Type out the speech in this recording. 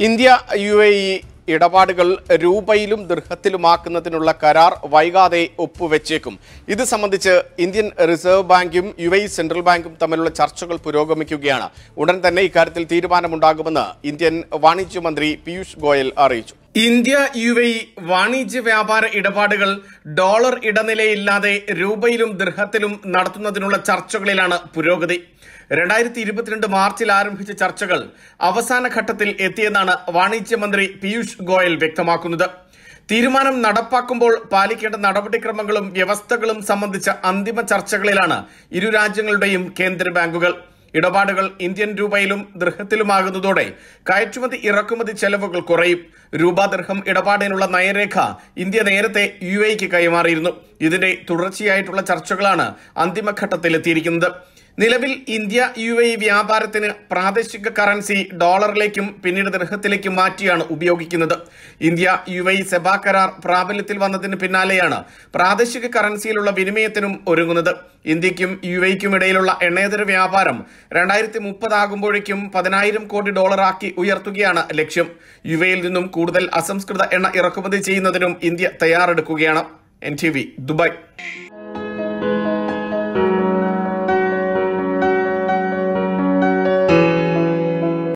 India U A E ഇടപാടുകൾ രൂപയിലും ദൃഹത്തിലുമാക്കുന്നതിനുള്ള കരാർ വൈകാതെ ഒപ്പുവെച്ചേക്കും ഇത് സംബന്ധിച്ച് ഇന്ത്യൻ റിസർവ് ബാങ്കും യു എ ഇ സെൻട്രൽ ബാങ്കും തമ്മിലുള്ള ചർച്ചകൾ പുരോഗമിക്കുകയാണ് ഉടൻ തന്നെ ഇക്കാര്യത്തിൽ തീരുമാനമുണ്ടാകുമെന്ന് ഇന്ത്യൻ വാണിജ്യ മന്ത്രി പീയൂഷ് ഗോയൽ അറിയിച്ചു ഇന്ത്യ യു എ ഇ വാണിജ്യ വ്യാപാര ഇടപാടുകൾ ഡോളർ ഇടനിലയില്ലാതെ രൂപയിലും ദൃഹത്തിലും നടത്തുന്നതിനുള്ള ചർച്ചകളിലാണ് പുരോഗതി രണ്ടായിരത്തി ഇരുപത്തിരണ്ട് മാർച്ചിൽ ആരംഭിച്ച ചർച്ചകൾ അവസാന ഘട്ടത്തിൽ എത്തിയെന്നാണ് വാണിജ്യ മന്ത്രി പീയൂഷ് ഗോയൽ വ്യക്തമാക്കുന്നത് തീരുമാനം നടപ്പാക്കുമ്പോൾ പാലിക്കേണ്ട നടപടിക്രമങ്ങളും വ്യവസ്ഥകളും സംബന്ധിച്ച അന്തിമ ചർച്ചകളിലാണ് ഇരു രാജ്യങ്ങളുടെയും കേന്ദ്ര ബാങ്കുകൾ ഇടപാടുകൾ ഇന്ത്യൻ രൂപയിലും ദൃഹത്തിലുമാകുന്നതോടെ കയറ്റുമതി ഇറക്കുമതി ചെലവുകൾ കുറയും രൂപ ദൃഹം ഇടപാടിനുള്ള നയരേഖ ഇന്ത്യ നേരത്തെ യു എക്ക് കൈമാറിയിരുന്നു ഇതിന്റെ തുടർച്ചയായിട്ടുള്ള ചർച്ചകളാണ് അന്തിമഘട്ടത്തിലെത്തിയിരിക്കുന്നത് നിലവിൽ ഇന്ത്യ യു എ വ്യാപാരത്തിന് പ്രാദേശിക കറൻസി ഡോളറിലേക്കും പിന്നീട് ദൃഹത്തിലേക്കും മാറ്റിയാണ് ഉപയോഗിക്കുന്നത് ഇന്ത്യ യു എ സെബ കരാർ പ്രാബല്യത്തിൽ വന്നതിന് പിന്നാലെയാണ് പ്രാദേശിക കറൻസിയിലുള്ള വിനിമയത്തിനും ഒരുങ്ങുന്നത് ഇന്ത്യക്കും യു എക്കും ഇടയിലുള്ള എണ്ണേതര വ്യാപാരം രണ്ടായിരത്തി മുപ്പതാകുമ്പോഴേക്കും പതിനായിരം കോടി ഡോളറാക്കി ഉയർത്തുകയാണ് ലക്ഷ്യം യു എയിൽ നിന്നും കൂടുതൽ അസംസ്കൃത എണ്ണ ഇറക്കുമതി ചെയ്യുന്നതിനും ഇന്ത്യ തയ്യാറെടുക്കുകയാണ് എൻ ടി വി ദുബായ്